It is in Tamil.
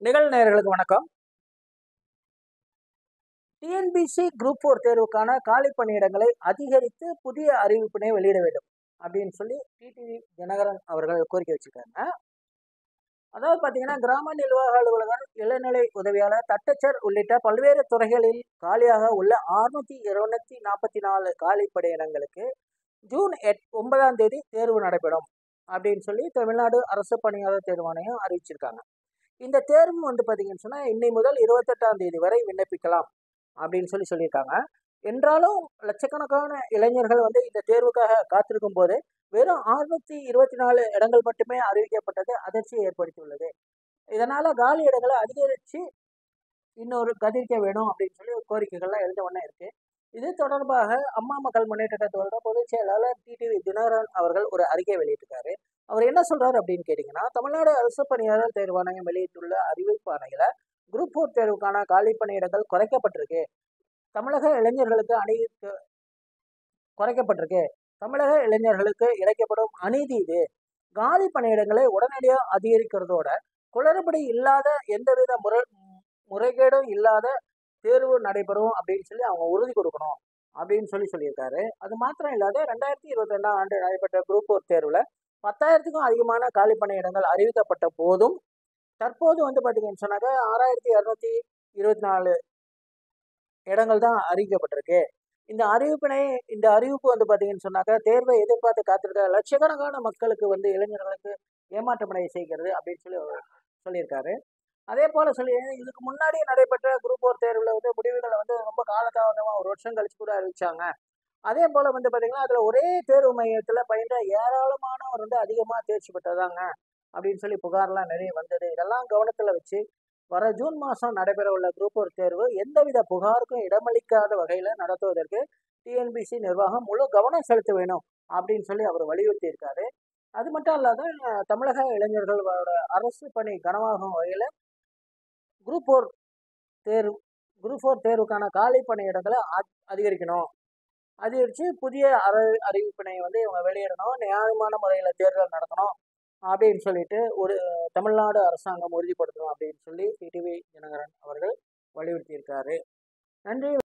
நிகழ் நேயர்களுக்கு வணக்கம் டிஎன்பிசி குரூப் ஃபோர் தேர்வுக்கான காலி பணியிடங்களை அதிகரித்து புதிய அறிவிப்பினை வெளியிட வேண்டும் அப்படின்னு சொல்லி டிடிவி தினகரன் அவர்கள் கோரிக்கை வச்சிருக்காங்க அதாவது பார்த்தீங்கன்னா கிராம நிர்வாக அலுவலகம் இளநிலை உதவியாளர் தட்டச்சர் உள்ளிட்ட பல்வேறு துறைகளில் காலியாக உள்ள அறுநூத்தி இருநூத்தி நாற்பத்தி நாலு காலி பணியிடங்களுக்கு ஜூன் எட் ஒன்பதாம் தேதி தேர்வு நடைபெறும் அப்படின்னு சொல்லி தமிழ்நாடு அரசு பணியாளர் தேர்வாணையம் அறிவிச்சிருக்காங்க இந்த தேர்வு வந்து பார்த்தீங்கன்னு சொன்னால் இன்னை முதல் இருபத்தெட்டாம் தேதி வரை விண்ணப்பிக்கலாம் அப்படின்னு சொல்லி சொல்லியிருக்காங்க என்றாலும் லட்சக்கணக்கான இளைஞர்கள் வந்து இந்த தேர்வுக்காக காத்திருக்கும் போது வெறும் அறுநூத்தி இருபத்தி நாலு இடங்கள் மட்டுமே அறிவிக்கப்பட்டது அதிர்ச்சியை ஏற்படுத்தியுள்ளது இதனால காலி இடங்களை அதிகரித்து இன்னொரு கதிரிக்க வேணும் அப்படின்னு சொல்லி ஒரு கோரிக்கைகள்லாம் எழுத ஒன்றா இருக்கு இது தொடர்பாக அம்மா மக்கள் முன்னேற்ற கழகத்தோட பொதுச் செயலாளர் டிடிவி தினகரன் அவர்கள் ஒரு அறிக்கை வெளியிட்டிருக்காரு அவர் என்ன சொல்றாரு அப்படின்னு கேட்டிங்கன்னா தமிழ்நாடு அரசு பணியாளர் தேர்வாணையம் வெளியிட்டுள்ள அறிவிப்பாணையில குரூப் ஃபோர் தேர்வுக்கான காலி பணியிடங்கள் குறைக்கப்பட்டிருக்கு தமிழக இளைஞர்களுக்கு அணி குறைக்கப்பட்டிருக்கு தமிழக இளைஞர்களுக்கு இழைக்கப்படும் அநீதி இது காலி பணியிடங்களை உடனடியாக அதிகரிக்கிறதோட குளறுபடி இல்லாத எந்தவித முறை முறைகேடும் இல்லாத தேர்வு நடைபெறும் அப்படின்னு சொல்லி அவங்க உறுதி கொடுக்கணும் அப்படின்னு சொல்லி சொல்லியிருக்காரு அது மாத்திரம் இல்லாத ரெண்டாயிரத்தி இருபத்தி ரெண்டாம் ஆண்டு நடைபெற்ற குரூப் ஃபோர் தேர்வில் பத்தாயிரத்துக்கும் அதிகமான காலி பணியிடங்கள் அறிவிக்கப்பட்ட போதும் தற்போது வந்து பார்த்தீங்கன்னு சொன்னாக்க ஆறாயிரத்தி இரநூத்தி இருபத்தி நாலு இடங்கள் தான் அறிவிக்கப்பட்டிருக்கு இந்த அறிவிப்பினை இந்த அறிவிப்பு வந்து பார்த்தீங்கன்னு சொன்னாக்க தேர்வை எதிர்பார்த்து காத்திருக்க லட்சக்கணக்கான மக்களுக்கு வந்து இளைஞர்களுக்கு ஏமாற்றமடைய செய்கிறது அப்படின்னு சொல்லி அவர் சொல்லியிருக்காரு அதே போல சொல்லி இதுக்கு முன்னாடி நடைபெற்ற குரூப் ஒரு தேர்வில் வந்து முடிவுகளை வந்து ரொம்ப காலதாமதமாக ஒரு வருஷம் கழிச்சு கூட அறிவிச்சாங்க அதே போல வந்து பார்த்தீங்கன்னா அதில் ஒரே தேர்வு மையத்தில் பயின்ற ஏராளமானவர் வந்து அதிகமாக தேர்ச்சி பெற்றதாங்க அப்படின்னு சொல்லி புகார்லாம் நிறைய வந்தது இதெல்லாம் கவனத்தில் வச்சு வர ஜூன் மாதம் நடைபெற உள்ள குரூப் ஒரு தேர்வு எந்தவித புகாருக்கும் இடமளிக்காத வகையில் நடத்துவதற்கு டிஎன்பிசி நிர்வாகம் முழு கவனம் செலுத்த வேணும் அப்படின்னு சொல்லி அவர் வலியுறுத்தி இருக்காரு அது மட்டும் இல்லாத தமிழக இளைஞர்களோட அரசு பணி கனமாகும் வகையில் குரூப் ஃபோர் தேர்வு குரூப் ஃபோர் தேர்வுக்கான காலி பணியிடங்களை அதிகரிக்கணும் அதிகரித்து புதிய அற அறிவிப்பினை வந்து இவங்க வெளியிடணும் நியாயமான முறையில் தேர்தல் நடத்தணும் அப்படின்னு சொல்லிட்டு ஒரு தமிழ்நாடு அரசாங்கம் உறுதிப்படுத்தணும் அப்படின்னு சொல்லி டிடிவி தினகரன் அவர்கள் வலியுறுத்தியிருக்காரு நன்றி